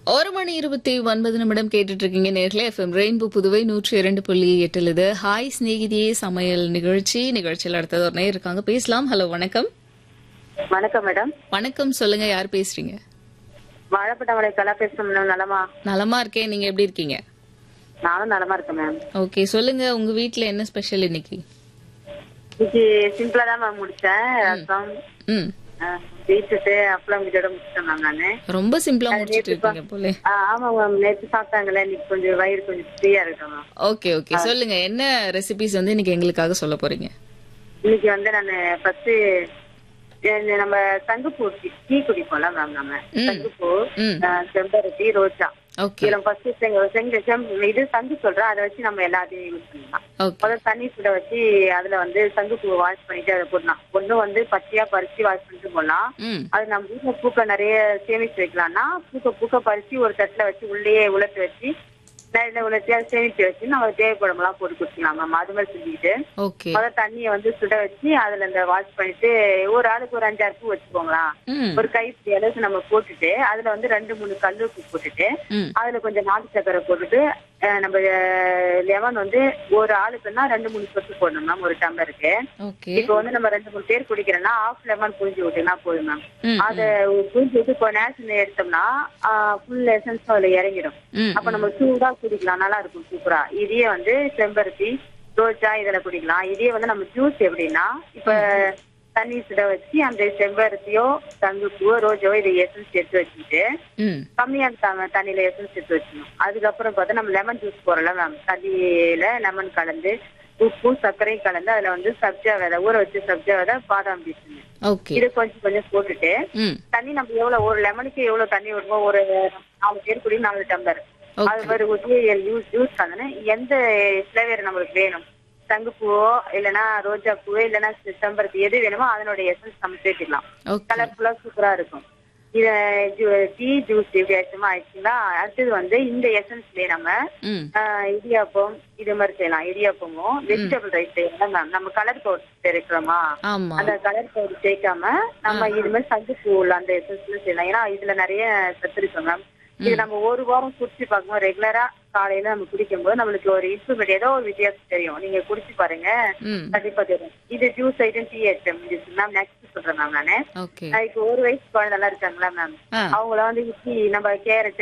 ஒரு மணி இருபத்தி ஒன்பது நிமிடம் கேட்டுட்டு இருக்கீங்க நேர்களே எஃப்எம் ரெயின்போ புதுவை நூற்றி இரண்டு புள்ளி எட்டில் இது ஹாய் ஸ்நேகிதியே சமையல் நிகழ்ச்சி நிகழ்ச்சியில் அடுத்தது ஒரு நேரம் இருக்காங்க பேசலாம் ஹலோ வணக்கம் வணக்கம் மேடம் வணக்கம் சொல்லுங்க யார் பேசுறீங்க வாழைப்பட்டவளை கலா பேசுறோம் மேடம் நலமா நலமா இருக்கேன் நீங்க எப்படி இருக்கீங்க நானும் நலமா இருக்கேன் மேம் ஓகே சொல்லுங்க உங்க வீட்ல என்ன ஸ்பெஷல் இன்னைக்கு இன்னைக்கு சிம்பிளா தான் மேம் முடிச்சேன் ரசம் ம் பீட்ரூட்டு அப்பளம் வீட்டோட முடிச்சிட்டேன் மேம் நானு ரொம்ப சிம்பிளா முடிச்சிட்டு இருக்கீங்க போல ஆ, ஆமா மேம் நேற்று சாப்பிட்டாங்கல்ல இன்னைக்கு கொஞ்சம் வயிறு கொஞ்சம் ஃப்ரீயா இருக்கும் மேம் ஓகே ஓகே சொல்லுங்க என்ன ரெசிபிஸ் வந்து இன்னைக்கு எங்களுக்காக சொல்ல போறீங்க இன்னைக்கு வந்து நான் ஃபர்ஸ்ட் நம்ம சங்குப்பூ டீ டீ குடிப்போம்ல மேம் நம்ம ம். சங்குப்பூ ம் ஆ, செம்பருத்தி ரோஜா ஓகே இதுல ஃபர்ஸ்ட் செங்க செங்க செம் இது சங்கு சொல்றேன் அதை வச்சு நம்ம எல்லாத்தையும் யூஸ் பண்ணலாம் ஓகே முதல்ல தண்ணி சுட வச்சு அதுல வந்து சங்குப்பூ வாஷ் பண்ணிட்டு அதை போடலாம் ஒண்ணு வந்து பச்சையா பறிச்சு வாஷ் பண்ணிட்டு போடலாம் ம் அது நம்ம வீட்டுல பூக்க நிறைய சேமிச்சு வைக்கலாம்னா பூக்க பூக்க பறிச்சு ஒரு தட்டுல வச்சு உள்ளேயே உலர்த்து வச்சு நிறைய உலர்த்தி அதை சேமிச்சு வச்சு நம்ம தேவைப்படமெல்லாம் போட்டு குடிக்கலாம் மேம் அது மாதிரி செஞ்சுக்கிட்டு ஓகே முதல்ல தண்ணியை வந்து சுட வச்சு அதுல இந்த வாஷ் பண்ணிட்டு ஒரு ஆளுக்கு ஒரு அஞ்சாறு பூ வச்சுக்கோங்களா ம் ஒரு கைப்பிடி அளவுக்கு நம்ம போட்டுட்டு அதுல வந்து ரெண்டு மூணு கல்லுப்பு போட்டுட்டு ம் அதுல கொஞ்சம் நாட்டு சக்கரை போட்டுட்டு அஹ் நம்ம லெமன் வந்து ஒரு ஆளுக்குன்னா ரெண்டு மூணு சொட்டு போடணும் மேம் ஒரு டம்ளருக்கு ஓகே இப்போ வந்து நம்ம ரெண்டு மூணு பேர் குடிக்கிறோம்னா ஆஃப் லெமன் புழிஞ்சு விட்டீங்கன்னா போதும் மேம் ம் அத புழிஞ்சு விட்டு கொஞ்ச நேரத்துல எடுத்தோம்னா ஃபுல் எசன்ஸ் அதுல இறங்கிடும் ம் அப்ப நம்ம சூடா குடிக்கலாம் நல்லா இருக்கும் சூப்பரா இதையே வந்து செம்பருத்தி ரோஜா இதுல குடிக்கலாம் இதே வந்து நம்ம ஜூஸ் எப்படின்னா இப்ப தண்ணி சுட வச்சு அந்த செம்பருத்தியோ தங்குப்பூவோ ரோஜாவோ இதை எசன்ஸ் எடுத்து வச்சுட்டு ம் கம்மியான த- தண்ணியில எசன்ஸ் எடுத்து வச்சுக்கணும் அதுக்கப்புறம் பார்த்தா நம்ம லெமன் ஜூஸ் போறோம்ல மேம் தண்ணியில லெமன் கலந்து உப்பும் சர்க்கரையும் கலந்து அதுல வந்து சப்ஜா விதை ஊற வச்சு சப்ஜா விதை பாதாம் பீஸ் ஓகே இது கொஞ்சம் கொஞ்சம் போட்டுட்டு ம் தண்ணி நம்ம எவ்வளவு ஒரு லெமனுக்கு எவ்வளவு தண்ணி விடுமோ ஒரு நாலு பேர் குடி நாலு டம்ளர் Okay. அது மாதிரி ஊற்றி ஜூஸ் ஜூஸ் கலந்து எந்த ஃபிளேவர் நம்மளுக்கு வேணும் சங்குப்பூவோ இல்லைன்னா ரோஜா பூவோ இல்லைன்னா செம்பருத்தி எது வேணுமோ அதனுடைய எசன்ஸ் நம்ம சேர்த்துக்கலாம் ஓகே கலர்ஃபுல்லா சூப்பரா இருக்கும் இத டீ ஜூஸ் எப்படி ஆயிடுச்சுமா ஆயிடுச்சுங்களா அடுத்தது வந்து இந்த எசன்ஸ்லயே நம்ம ம் ஆஹ், இடியாப்பம் இது மாதிரி செய்யலாம் இடியாப்பமும் வெஜிடபிள் ரைஸ் செய்யலாம் மேம் நம்ம கலர் பவுடர் சேர்க்கிறோமா ஆமா அந்த கலர் பவுடர் சேர்க்காம நம்ம இது மாதிரி சங்கு பூவில் அந்த எசன்ஸ்ல செய்யலாம் ஏன்னா இதுல நிறைய சத்து இருக்கு மேம் இது நம்ம ஒரு வாரம் குடிச்சு பார்க்கும்போது ரெகுலரா காலையில நம்ம குடிக்கும் போது நம்மளுக்கு ஒரு இம்ப்ரூவ்மெண்ட் ஏதோ ஒரு வித்தியாசம் தெரியும் நீங்க குடிச்சு பாருங்க ம் கண்டிப்பா தெரியும் இது ஜூஸ் ஐட்டம் டீ ஐட்டம் இது மேம் நெக்ஸ்ட் சொல்றேன் மேம் நானு ஓகே ஆஹ் இப்போ ஒரு வயசு குழந்தை எல்லாம் இருக்காங்களா மேம் ஆ அவங்கள வந்து இட்லி நம்ம கேரட்